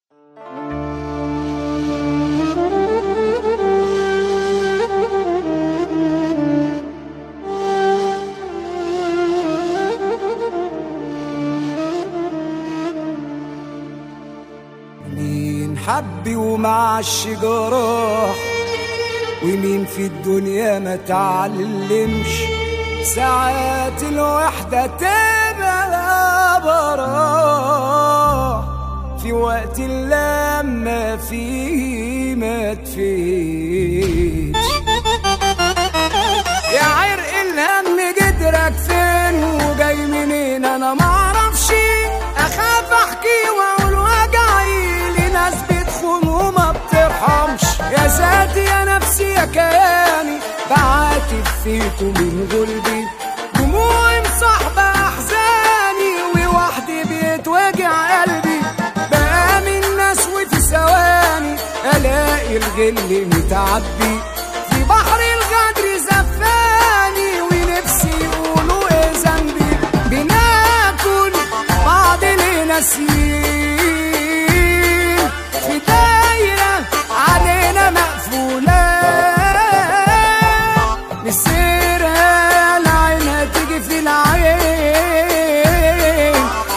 مين حبي ومعش جراح ومين في الدنيا ما تعلمش ساعات الوحدة تبقى براح في وقت لما فيه ما تفيدش يا عرق الهم جدرك فين وجاي منين انا معرفش اخاف احكي واقول وجعي لناس بتخون وما بترحمش يا ذاتي يا نفسي يا كياني بعاتب فيكم من قلبي دموعي مصاحبة احزاني ووحدي بيتوجع قلبي بقى من ناس وفي ثواني الاقي الغل متعبي في بحر الغدر زفاني ونفسي يقولوا ايه ذنبي بناكل بعض ليه ناسيين في دايرة علينا مقفولة نسيرها العين تيجي في العين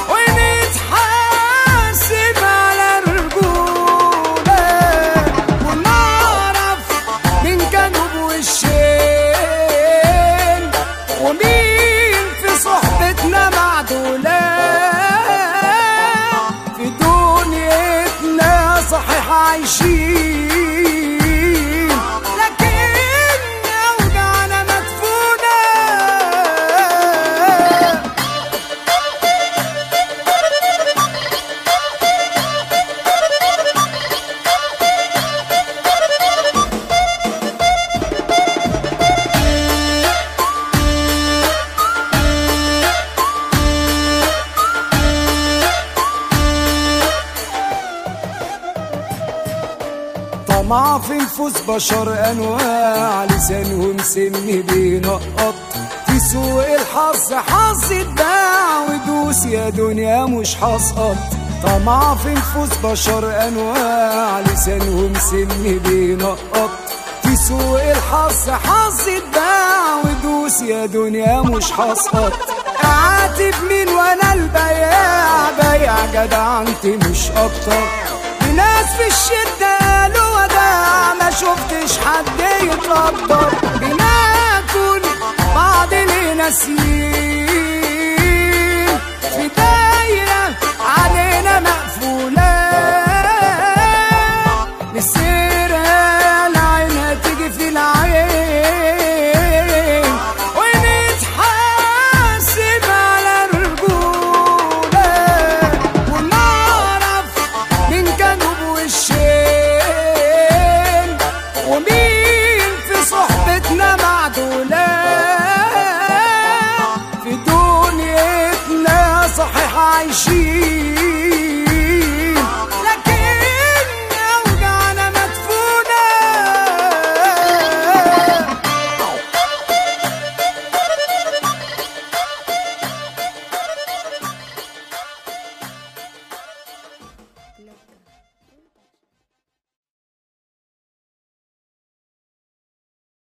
ونتحاسب على الرجولة ونعرف مين كانوا بوشين ومين في صحبتنا معدولة في دنيتنا صحيح عايشين لكن أوجعنا مدفونة طمع في نفوس بشر انواع لسانهم سم بينقط في سوق الحظ حظ اتباع ودوس يا دنيا مش هسقط طمع في نفوس بشر انواع لسانهم سم بينقط في سوق الحظ حظ اتباع ودوس يا دنيا مش هسقط اعاتب مين وانا البياع بيع جدع انت مش اكتر ناس في الشدة قالوا وداع ما شفتش حد يتقدر بناكل بعض ليه ناسيين في دايرة علينا مقفولة نسيرها العين تيجي في العين ونتحاسب على الرجولة ونعرف مين كانوا بوشين ومين في صحبتنا معدولة في دنيتنا صحيح عايشين